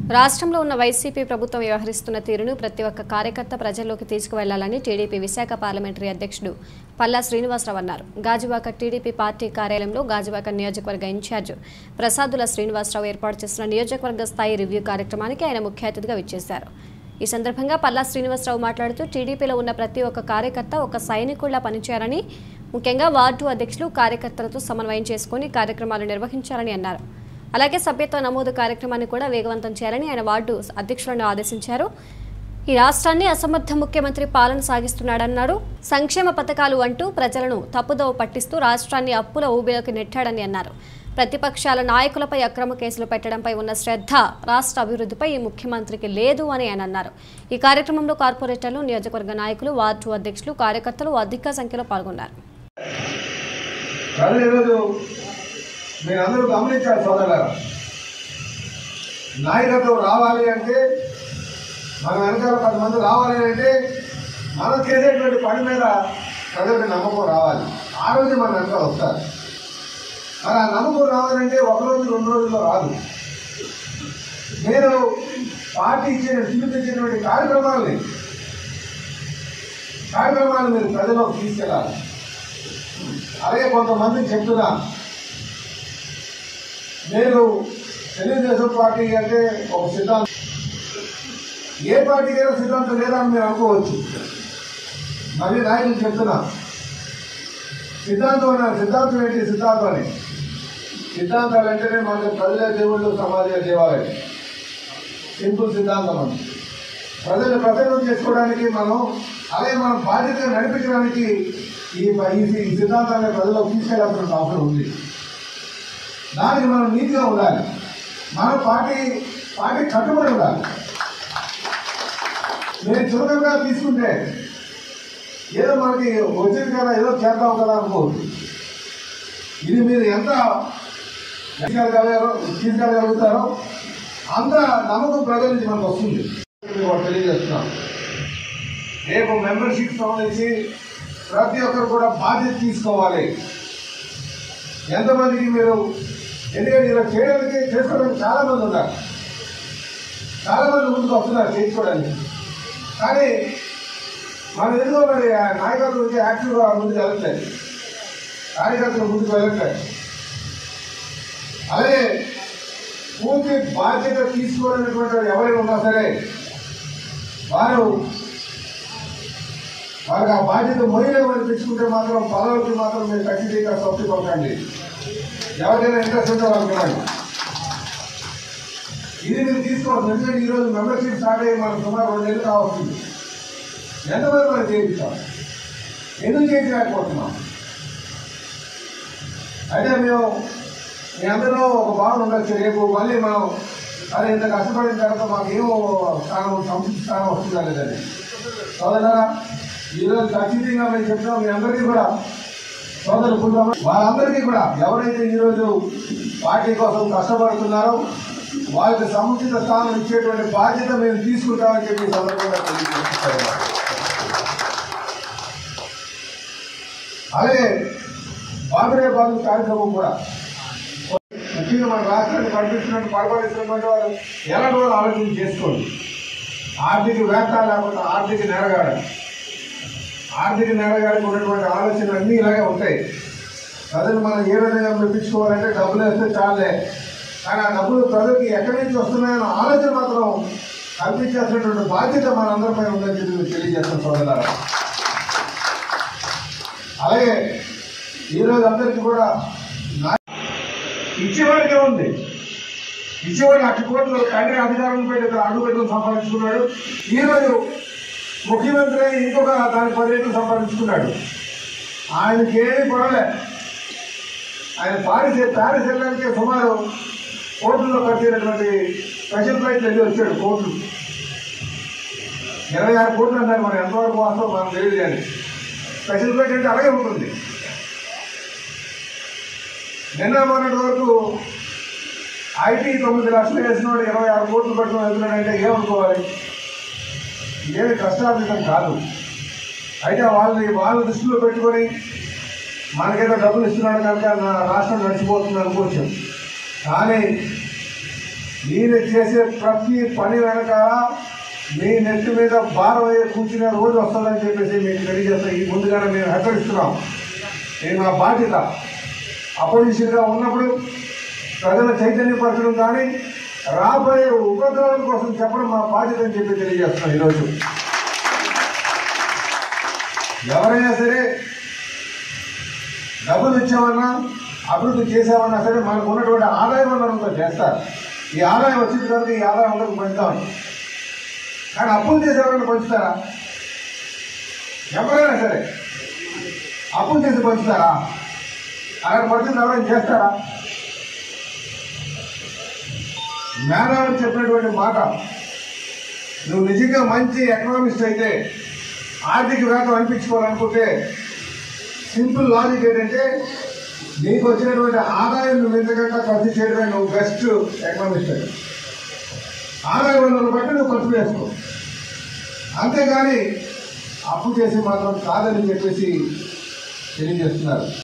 రాష్ట్రంలో ఉన్న వైసీపీ ప్రభుత్వం వ్యవహరిస్తున్న తీరును ప్రతి ఒక్క కార్యకర్త ప్రజల్లోకి తీసుకువెళ్లాలని టీడీపీ విశాఖ పార్లమెంటరీ అధ్యక్షుడు పల్లా శ్రీనివాసరావు అన్నారు గాజువాక టీడీపీ పార్టీ కార్యాలయంలో గాజువాక నియోజకవర్గ ఇన్ఛార్జ్ ప్రసాదుల శ్రీనివాసరావు ఏర్పాటు చేసిన నియోజకవర్గ స్థాయి రివ్యూ కార్యక్రమానికి ఆయన ముఖ్య అతిథిగా విచ్చేశారు ఈ సందర్భంగా పల్లా శ్రీనివాసరావు మాట్లాడుతూ టీడీపీలో ఉన్న ప్రతి ఒక్క కార్యకర్త ఒక సైనికుల్లా పనిచేయాలని ముఖ్యంగా వార్డు అధ్యక్షులు కార్యకర్తలతో సమన్వయం చేసుకుని కార్యక్రమాలు నిర్వహించాలని అన్నారు అలాగే సభ్యత్వ నమోదు కార్యక్రమాన్ని కూడా వేగవంతం చేయాలని ఆయన వార్డు అధ్యక్షులను ఆదేశించారు ఈ రాష్ట్రాన్ని అసమర్థ ముఖ్యమంత్రి పాలన సాగిస్తున్నాడన్నారు సంక్షేమ పథకాలు అంటూ ప్రజలను తప్పుదోవ పట్టిస్తూ రాష్ట్రాన్ని అప్పుల ఊబిలోకి నెట్టాడని అన్నారు ప్రతిపక్షాల నాయకులపై అక్రమ కేసులు పెట్టడంపై ఉన్న శ్రద్ధ రాష్ట్ర అభివృద్ధిపై ఈ ముఖ్యమంత్రికి లేదు అని ఆయన అన్నారు ఈ కార్యక్రమంలో కార్పొరేటర్లు నియోజకవర్గ నాయకులు వార్డు అధ్యక్షులు కార్యకర్తలు అధిక సంఖ్యలో పాల్గొన్నారు ప్రజలు ఈరోజు మీరందరూ గమనించాలి సోదరులారా నాయకత్వం రావాలి అంటే మన వెనకాల పది మంది రావాలి అంటే మనం చేసేటువంటి పని మీద ప్రజలకు నమ్మకం రావాలి ఆ రోజు మన వెనకాల వస్తారు మరి ఆ నమ్మకం రావాలంటే ఒక రోజు రెండు రోజుల్లో రాదు నేను పార్టీ ఇచ్చిన చూపించినటువంటి కార్యక్రమాలని కార్యక్రమాలు మీరు ప్రజలకు తీసుకెళ్ళాలి అలాగే కొంతమందికి చెప్తున్నా నేను తెలుగుదేశం పార్టీ అంటే ఒక సిద్ధాంతం ఏ పార్టీకైనా సిద్ధాంతం లేదా అని మీరు అనుకోవచ్చు మళ్ళీ నాయకులు చెప్తున్నా సిద్ధాంతం అన్నారు సిద్ధాంతం ఏంటి సిద్ధాంతం అని సిద్ధాంతాలు అంటేనే మనకు ప్రజలే దేవుళ్ళు సమాజ దేవాలయం సింపుల్ సిద్ధాంతం అని ప్రజలు ప్రసన్నం చేసుకోవడానికి మనం అలాగే మనం బాధ్యతగా నడిపించడానికి ఈ ఈ ఈ సిద్ధాంతాన్ని ప్రజలకు తీసుకెళ్లాల్సిన అవసరం ఉంది దానికి మనం నీతిగా ఉండాలి మన పార్టీ పార్టీ కట్టుబడి ఉండాలి నేను చులకంగా తీసుకుంటే ఏదో మనకి వచ్చింది కదా ఏదో చేద్దాం కదా అనుకోవద్దు ఇది మీరు ఎంత తీసుకెళ్ళగలగారో తీసుకెళ్ళగలుగుతారో అంత నమ్మకం ప్రజల నుంచి మనకు వస్తుంది మీకు ఒకటి తెలియజేస్తున్నాం రేపు మెంబర్షిప్ సంబంధించి ప్రతి ఒక్కరు కూడా బాధ్యత తీసుకోవాలి ఎంతమందికి మీరు ఎందుకంటే ఇలా చేయడానికి చేసుకోవడానికి చాలా మంది ఉన్నారు చాలా మంది ముందుకు వస్తున్నారు చేసుకోవడానికి కానీ మనం ఎందుకో మరి ఆ నాయకత్వం వచ్చి యాక్టివ్గా ముందుకు వెళ్ళట్లేదు కార్యకర్తలు ముందుకు వెళ్ళట్లేదు అలాగే పూర్తి బాధ్యత తీసుకోవాలనేటువంటి వారు ఎవరైనా ఉన్నా సరే వారు వారికి ఆ బాధ్యత మొయ్యలేమని అనిపించుకుంటే మాత్రం పదవులకి మాత్రం మీరు ఖచ్చితంగా సౌఖ్య పడకండి ఎవరికైనా ఇంట్రెస్ట్ ఉంటే వాళ్ళకి ఇవ్వండి ఇది మీరు తీసుకోవాలి ఎందుకంటే ఈరోజు మెంబర్షిప్ స్టార్ట్ అయ్యి మనకు సుమారు రెండు నెలలు కావాల్సింది ఎంతమంది మనం చేయించాం ఎందుకు చేయించలేకపోతున్నాం అయితే మేము మీ అందరూ ఒక భావన ఉండొచ్చు రేపు మళ్ళీ మనం అరే ఇంత కష్టపడిన తర్వాత మాకు ఏమో స్థానం సంతృప్తి స్థానం వస్తుందా లేదని సోదరా ఈరోజు ఖచ్చితంగా మేము చెప్తున్నాం మీ అందరికీ కూడా సోదరు కుటుంబం వాళ్ళందరికీ కూడా ఎవరైతే ఈరోజు పార్టీ కోసం కష్టపడుతున్నారో వాళ్ళకి సముచిత స్థానం ఇచ్చేటువంటి బాధ్యత మేము తీసుకుంటామని చెప్పి ఈ సందర్భంగా తెలియజేస్తున్నాను అలాగే బాబురే బాబు కార్యక్రమం కూడా ముఖ్యంగా మన రాష్ట్రాన్ని పంపిస్తున్నట్టు పరిపాలిస్తున్నటువంటి వారు ఎలాంటి వాళ్ళు ఆలోచన చేసుకోండి ఆర్థిక వేత్త లేకపోతే ఆర్థిక నెరగాడ ఆర్థిక నెరగాడికి ఉన్నటువంటి ఆలోచనలు అన్నీ ఇలాగే ఉంటాయి ప్రజలు మనం ఏ విధంగా మెప్పించుకోవాలంటే డబ్బులు వేస్తే చాలే కానీ ఆ డబ్బులు ప్రజలకి ఎక్కడి నుంచి వస్తున్నాయన్న ఆలోచన మాత్రం కల్పించాల్సినటువంటి బాధ్యత మనందరిపై ఉందని చెప్పి మీకు తెలియజేస్తాం సోదరులారా అలాగే ఈరోజు అందరికీ కూడా నా- ఇచ్చేవాడికే ఉంది ఇచ్చేవాడు లక్ష కోట్లు తండ్రి అధికారం పెట్టి అడుగు పెట్టుకుని సంపాదించుకున్నాడు ఈరోజు ముఖ్యమంత్రి అయి ఇంకొక దాని పది రెట్లు సంపాదించుకున్నాడు ఆయనకి ఏమీ పడలే ఆయన పారిస్ ప్యారిస్ వెళ్ళడానికి సుమారు కోట్లలో ఖర్చైనటువంటి స్పెషల్ ఫ్లైట్ వెళ్ళి వచ్చాడు కోట్లు ఇరవై ఆరు కోట్లు అన్నారు మనం ఎంతవరకు వాస్తవం మనం తెలియదు కానీ స్పెషల్ ఫ్లైట్ అంటే అలాగే ఉంటుంది నిన్న మొన్నటి వరకు ఐటీ తొమ్మిది లక్షలు వేసిన వాడు ఇరవై ఆరు కోట్లు పెట్టుకుని వెళ్తున్నాడంటే ఏమనుకోవాలి ఏమి కష్టార్జితం కాదు అయితే వాళ్ళని వాళ్ళ దృష్టిలో పెట్టుకొని మనకేదో డబ్బులు ఇస్తున్నాడు కనుక నా రాష్ట్రం నడిచిపోతుంది అనుకోవచ్చు కానీ ఈయన చేసే ప్రతి పని వెనకాల మీ నెత్తి మీద భారం అయ్యే కూర్చునే రోజు వస్తుందని చెప్పేసి మీకు తెలియజేస్తాం ఈ ముందుగానే మేము హెచ్చరిస్తున్నాం నేను నా బాధ్యత అపోజిషన్గా ఉన్నప్పుడు ప్రజల చైతన్యపరచడం కానీ రాబోయే ఉపద్రవాల కోసం చెప్పడం మా బాధ్యత అని చెప్పి తెలియజేస్తున్నాం ఈరోజు ఎవరైనా సరే డబ్బులు ఇచ్చామన్నా అభివృద్ధి చేసామన్నా సరే మనకు ఉన్నటువంటి ఆదాయం వనరులతో చేస్తారు ఈ ఆదాయం వచ్చిన తర్వాత ఈ ఆదాయం అందరికి పంచుతామని కానీ అప్పులు చేసేవాళ్ళని పంచుతారా ఎవరైనా సరే అప్పులు చేసి పంచుతారా అలాంటి పరిస్థితులు ఎవరైనా చేస్తారా మేధావులు చెప్పినటువంటి మాట నువ్వు నిజంగా మంచి ఎకనామిస్ట్ అయితే ఆర్థికవేత్త అనిపించుకోవాలనుకుంటే సింపుల్ లాజిక్ ఏంటంటే నీకు వచ్చినటువంటి ఆదాయం నువ్వు ఎంతకంటే ఖర్చు చేయడమే నువ్వు బెస్ట్ ఎకనామిస్ట్ అని ఆదాయ వనరులు బట్టి నువ్వు ఖర్చు చేసుకో అంతేగాని అప్పు చేసి మాత్రం కాదని చెప్పేసి తెలియజేస్తున్నారు